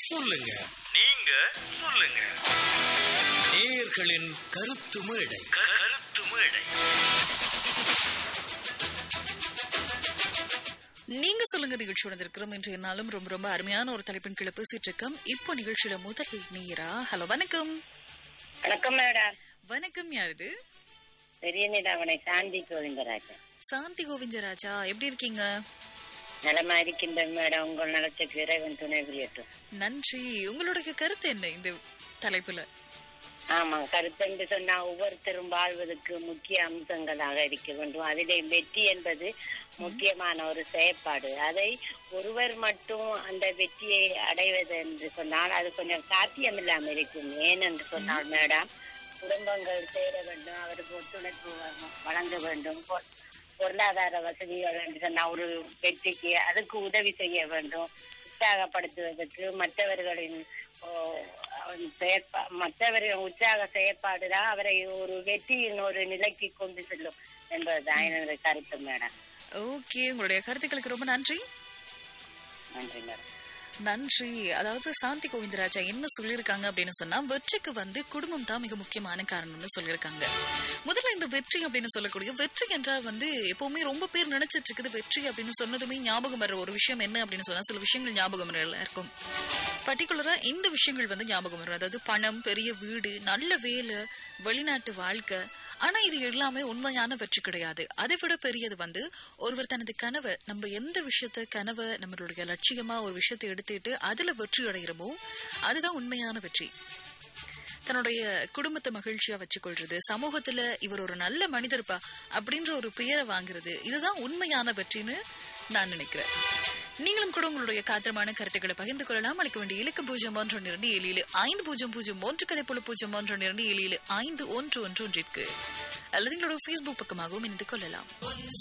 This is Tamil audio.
சொல்லுங்க நீங்க சொல்லுங்க நேயர்களின் கருத்து மேடை க- கருத்து மேடை நீங்க சொல்லுங்க நிகழ்ச்சியோட இருக்கிறோம் இன்றைய நாளும் ரொம்ப ரொம்ப அருமையான ஒரு தலைப்பின் கீழே பேசிட்டு இருக்கோம் இப்போ நிகழ்ச்சியில முதல் நீரா ஹலோ வணக்கம் வணக்கம் மேடம் வணக்கம் யார் இது பெரிய நிலாவணை சாந்தி கோவிந்தராஜன் சாந்தி கோவிந்தராஜா எப்படி இருக்கீங்க நலமா இருக்கின்ற மேடம் உங்கள் நலத்துக்கு இறைவன் துணை புரியட்டும் நன்றி உங்களுடைய கருத்து என்ன இந்த தலைப்புல ஆமா கருத்தென்று சொன்னா ஒவ்வொருத்தரும் வாழ்வதற்கு முக்கிய அம்சங்களாக இருக்க வேண்டும் அதிலே வெற்றி என்பது முக்கியமான ஒரு செயற்பாடு அதை ஒருவர் மட்டும் அந்த வெற்றியை அடைவது என்று சொன்னால் அது கொஞ்சம் சாத்தியமில்லாமல் இருக்கும் ஏனென்று சொன்னால் மேடம் குடும்பங்கள் சேர வேண்டும் அவருக்கு ஒத்துழைப்பு வ- வழங்க வேண்டும் பொ- பொருளாதார வசதிகள் என்று சொன்னால் ஒரு வெற்றிக்கு அதுக்கு உதவி செய்ய வேண்டும் உற்சாகப்படுத்துவதற்கு மற்றவர்களின் ஓ, அவன் செயற்பா- மற்றவர்களின் உற்சாக செயற்பாடுதான் அவரை ஒரு வெற்றியின் ஒரு நிலைக்கு கொண்டு செல்லும் என்பதுதான் எனது கருத்து மேடம் ஓகே உங்களுடைய கருத்துக்களுக்கு ரொம்ப நன்றி நன்றி மேடம் நன்றி அதாவது சாந்தி கோவிந்தராஜா என்ன சொல்லியிருக்காங்க அப்படின்னு சொன்னா வெற்றிக்கு வந்து குடும்பம் தான் மிக முக்கியமான காரணம்னு சொல்லியிருக்காங்க முதல்ல இந்த வெற்றி அப்படின்னு சொல்லக்கூடிய வெற்றி என்றால் வந்து எப்பவுமே ரொம்ப பேர் நினைச்சிட்டு இருக்குது வெற்றி அப்படின்னு சொன்னதுமே ஞாபகம் வர ஒரு விஷயம் என்ன அப்படின்னு சொன்னா சில விஷயங்கள் ஞாபகம் வர இருக்கும் பர்டிகுலரா இந்த விஷயங்கள் வந்து ஞாபகம் வரும் அதாவது பணம் பெரிய வீடு நல்ல வேலை வெளிநாட்டு வாழ்க்கை ஆனா இது எல்லாமே உண்மையான வெற்றி கிடையாது அதை விட பெரியது வந்து ஒருவர் தனது கனவை நம்ம எந்த விஷயத்த கனவை நம்மளுடைய லட்சியமா ஒரு விஷயத்தை எடுத்துட்டு அதுல வெற்றி அடைகிறோமோ அதுதான் உண்மையான வெற்றி தன்னுடைய குடும்பத்தை மகிழ்ச்சியா வச்சுக்கொள்றது சமூகத்துல இவர் ஒரு நல்ல மனிதர்ப்பா அப்படின்ற ஒரு பெயரை வாங்குறது இதுதான் உண்மையான வெற்றின்னு நான் நினைக்கிறேன் நீங்களும் கூட உங்களுடைய காத்திரமான கருத்துக்களை பகிர்ந்து கொள்ளலாம் அளிக்க வேண்டிய இலக்கு பூஜ்ஜியம் ஒன்று ஒன்று இரண்டு ஏழு ஏழு ஐந்து பூஜ்ஜியம் பூஜ்ஜியம் ஒன்று கதை போல பூஜ்ஜியம் ஒன்று ஒன்று இரண்டு ஏழு ஏழு ஐந்து ஒன்று ஒன்று ஒன்றிற்கு அல்லது எங்களோட ஃபேஸ்புக் பக்கமாகவும் இணைந்து கொள்ளலாம்